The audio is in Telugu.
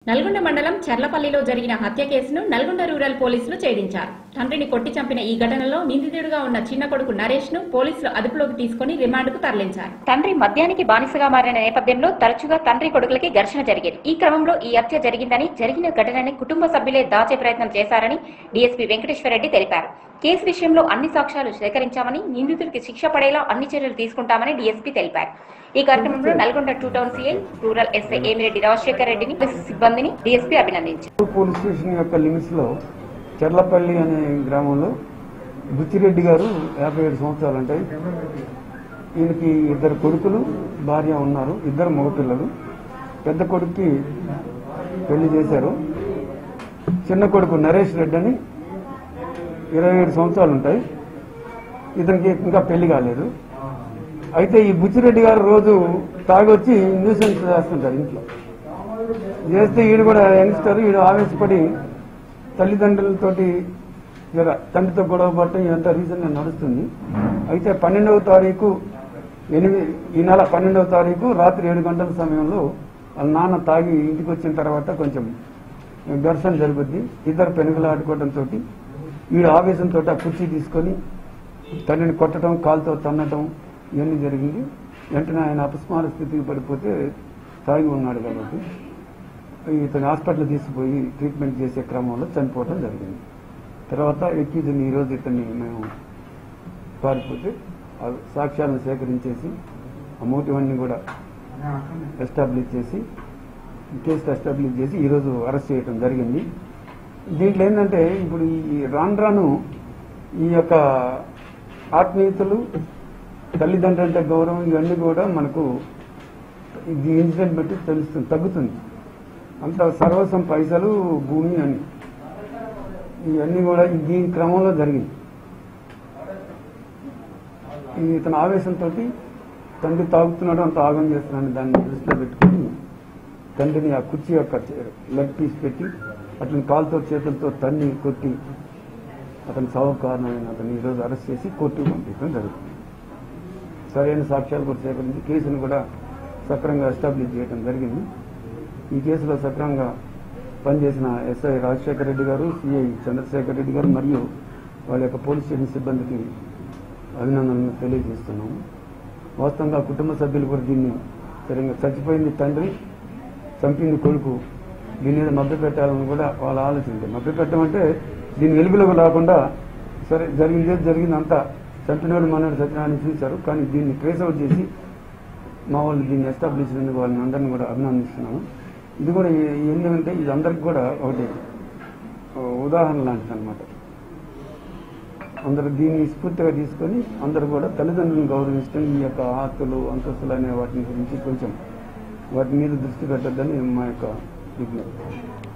నల్గొండ మండలం చర్లపల్లిలో జరిగిన హత్య కేసును నల్గొండ రూరల్ పోలీసులు ఛేదించారు తండ్రిని కొట్టి చంపిన ఈ ఘటనలో నిందితుడిగా ఉన్న చిన్న కొడుకు నరేష్ ను పోలీసులు అదుపులోకి తీసుకుని రిమాండ్కు తరలించారు తండ్రి మద్యానికి బానిసగా మారిన నేపథ్యంలో తరచుగా తండ్రి కొడుకులకి ఘర్షణ జరిగేది ఈ క్రమంలో ఈ హత్య జరిగిందని జరిగిన ఘటనని కుటుంబ సభ్యులే దాచే ప్రయత్నం చేశారని డీఎస్పీ వెంకటేశ్వరరెడ్డి తెలిపారు కేసు విషయంలో అన్ని సాక్ష్యాలు సేకరించామని నిందితుడికి శిక్ష పడేలా అన్ని చర్యలు తీసుకుంటామని డీఎస్పీ తెలిపారు ఈ కార్యక్రమంలో Nalgonda two town CI rural SI Emireddy Rajasekhar రెడ్డిని పోలీసు సిబ్బందిని డీఎస్పీ అభినందించారు పోలీస్ స్టేషన్ యొక్క లిమిట్స్ లో చెర్లపల్లి అనే గ్రామంలో బుచ్చిరెడ్డి గారు యాభై ఏడు సంవత్సరాలు ఉంటాయి ఈయనకి ఇద్దరు కొడుకులు భార్య ఉన్నారు ఇద్దరు మగపిల్లలు పెద్ద కొడుక్కి పెళ్లి చేశారు చిన్న కొడుకు నరేష్ రెడ్డి అని ఇరవై ఏడు సంవత్సరాలు ఉంటాయి ఇతనికి ఇంకా పెళ్లి కాలేదు అయితే ఈ బుచ్చిరెడ్డి గారు రోజు తాగొచ్చి న్యూసెన్స్ చేస్తుంటారు ఇంట్లో చేస్తే ఈడు కూడా యంగ్స్టర్ ఈడు ఆవేశపడి తల్లిదండ్రులతోటి జర తండ్రితో గొడవ పడటం ఇదంతా రీజన్ నడుస్తుంది అయితే పన్నెండవ తారీఖు ఎనిమిది ఈ నెల పన్నెండవ తారీఖు రాత్రి ఏడు గంటల సమయంలో వాళ్ళ నాన్న తాగి ఇంటికి వచ్చిన తర్వాత కొంచెం ఘర్షణ జరుగుద్ది ఇద్దరు పెనుగులు ఆడుకోవడంతో వీడు ఆవేశంతో ఆ కుర్చీ తీసుకొని తండ్రిని కొట్టడం కాలుతో తన్నటం ఇవన్నీ జరిగింది వెంటనే ఆయన అపస్మార స్థితికి పడిపోతే తాగి ఉన్నాడు కాబట్టి ఇతను హాస్పిటల్ తీసుకుపోయి ట్రీట్మెంట్ చేసే క్రమంలో చనిపోవడం జరిగింది తర్వాత ఎక్కిజన్ ఈరోజు ఇతన్ని మేము పారిపోతే ఆ సాక్ష్యాలను సేకరించేసి ఆ మోటివ్ అన్ని కూడా ఎస్టాబ్లిష్ చేసి కేసు ఎస్టాబ్లిష్ చేసి ఈరోజు అరెస్ట్ చేయడం జరిగింది దీంట్లో ఏంటంటే ఇప్పుడు ఈ రాను రాను ఈ యొక్క ఆత్మీయతలు తల్లిదండ్రులు అంటే గౌరవం ఇవన్నీ కూడా మనకు ఈ ఇన్సిడెంట్ బట్టి తెలుస్తుంది తగ్గుతుంది అంత సర్వస్వం పైసలు భూమి అని ఇవన్నీ కూడా ఈ- దీని క్రమంలో జరిగింది ఈ ఇతను ఆవేశంతో తండ్రి తాగుతున్నాడు అంత ఆగం చేస్తున్నాడు దాన్ని దృష్టిలో పెట్టుకుని తండ్రిని ఆ కుర్చీ యొక్క లెగ్ పీస్ పెట్టి అతని కాలుతో చేతులతో తన్ని కొట్టి అతని సాగు కారణమైన అతన్ని ఈరోజు అరెస్ట్ చేసి కోర్టుకు పంపించడం జరుగుతుంది సరైన సాక్ష్యాలు కూడా సేకరించి కేసును కూడా సక్రమంగా ఎస్టాబ్లిష్ చేయడం జరిగింది ఈ కేసులో సక్రమంగా పనిచేసిన ఎస్ఐ రాజశేఖర రెడ్డి గారు సిఐ చంద్రశేఖర్ రెడ్డి గారు మరియు వాళ్ళ యొక్క పోలీస్ స్టేషన్ సిబ్బందికి అభినందనలు తెలియజేస్తున్నాము వాస్తవంగా కుటుంబ సభ్యులు కూడా దీన్ని సరిగ్గా చచ్చిపోయింది తండ్రి చంపింది కొడుకు దీని మీద మభ్య పెట్టాలని కూడా వాళ్ళ ఆలోచన మభ్య పెట్టమంటే దీని వెలుగులోకి రాకుండా సరే జరిగిందే జరిగింది అంతా చంపినోడు మనోడు సత్యనారాయణ చూశారు కానీ దీన్ని ట్రేస్ అవుట్ చేసి మా వాళ్ళు దీన్ని ఎస్టాబ్లిష్ చేసినందుకు వాళ్ళని అందరిని కూడా అభినందిస్తున్నాము ఇది కూడా ఏ- ఏంటంటే ఇది అందరికి కూడా ఒకటి ఓ ఉదాహరణ లాంటిది అనమాట అందరూ దీన్ని స్ఫూర్తిగా తీసుకొని అందరూ కూడా తల్లిదండ్రులను గౌరవించడం ఈ యొక్క ఆస్తులు అంతస్తులు అనే వాటి గురించి కొంచెం వాటి మీద దృష్టి పెట్టద్దని మా యొక్క విజ్ఞప్తి